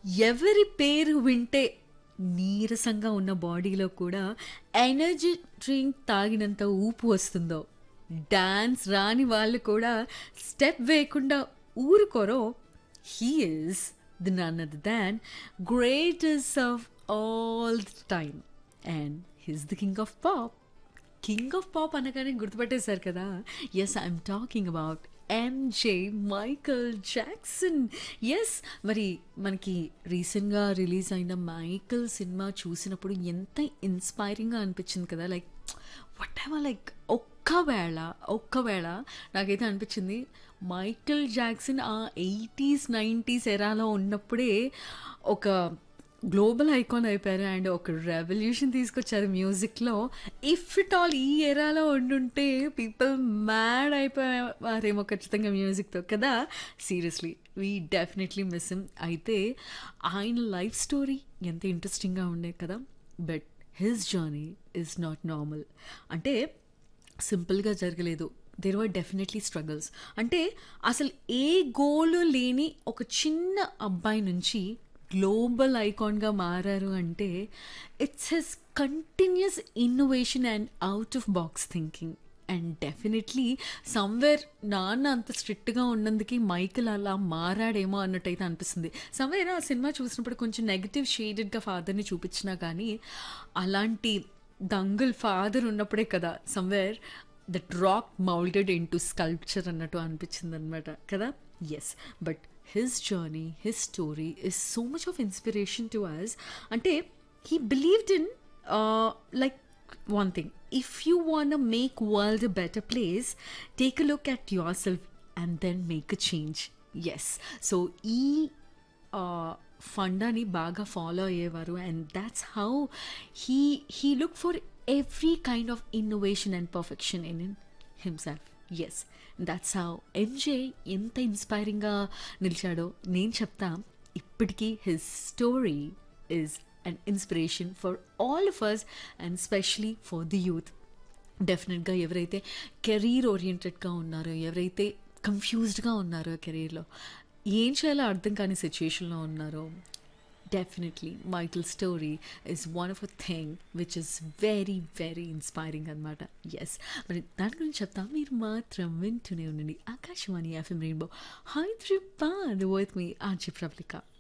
ఎవరి పేరు వింటే నీరసంగా ఉన్న బాడీలో కూడా ఎనర్జీ డ్రింక్ తాగినంత ఊపు వస్తుందో డాన్స్ రాని వాళ్ళు కూడా స్టెప్ వేయకుండా ఊరుకోరో he is the none other than greatest of all time and his the king of pop king of pop అనగానే గుర్తుపట్టేశారు కదా yes I'm talking about MJ Michael Jackson yes మరి మనకి రీసెంట్గా రిలీజ్ అయిన మైకల్ సినిమా చూసినప్పుడు ఎంత ఇన్స్పైరింగ్గా అనిపించింది కదా లైక్ వాట్ ఎవర్ లైక్ ఒక్కవేళ ఒక్కవేళ నాకైతే అనిపించింది మైకల్ జాక్సన్ ఆ ఎయిటీస్ నైంటీస్ ఎరాలో ఉన్నప్పుడే ఒక గ్లోబల్ ఐకాన్ అయిపోయారు అండ్ ఒక రెవల్యూషన్ తీసుకొచ్చారు మ్యూజిక్లో ఇఫ్ ఇట్ ఆల్ ఈ ఎరాలో ఉండుంటే పీపుల్ మ్యాడ్ అయిపోయారేమో ఖచ్చితంగా మ్యూజిక్తో కదా seriously we definitely miss him అయితే ఆయన లైఫ్ స్టోరీ ఎంత ఇంట్రెస్టింగ్గా ఉండే కదా but his journey is not normal అంటే సింపుల్గా జరగలేదు దేర్ వర్ డెఫినెట్లీ స్ట్రగుల్స్ అంటే అసలు ఏ గోలు లేని ఒక చిన్న అబ్బాయి నుంచి గ్లోబల్ ఐకాన్గా మారారు అంటే it's his continuous innovation and out of box thinking and definitely somewhere నాన్న అంత స్ట్రిక్ట్గా ఉన్నందుకు మైకిల్ అలా మారాడేమో అన్నట్టయితే అనిపిస్తుంది సమ్వేర్ ఆ సినిమా చూసినప్పుడు కొంచెం నెగిటివ్ షేడెడ్గా ఫాదర్ని చూపించినా కానీ అలాంటి దంగుల్ ఫాదర్ ఉన్నప్పుడే కదా somewhere that rock moulded into sculpture అన్నట్టు అనిపించింది అనమాట కదా yes but his journey his story is so much of inspiration to us అంటే he believed in like one thing if you want to make world a better place take a look at yourself and then make a change yes so ఈ ఫండాని బాగా follow అయ్యేవారు and that's how he he look for every kind of innovation and perfection in in himself yes that's how MJ ఎంత ఇన్స్పైరింగ్గా నిలిచాడో నేను చెప్తా ఇప్పటికీ his story is an inspiration for all of us and especially for the youth డెఫినెట్గా ఎవరైతే career ఓరియంటెడ్గా ఉన్నారో ఎవరైతే కన్ఫ్యూజ్డ్గా ఉన్నారో కెరీర్లో ఏం చేయాలో అర్థం కాని సిచ్యుయేషన్లో ఉన్నారో definitely Michael story is one of a thing which is very very inspiring అనమాట ఎస్ మరి దాని గురించి చెప్తా మీరు మాత్రం వింటూనే ఉండండి Akashvani FM rainbow Hyderabad with me RJ ప్రబ్లికా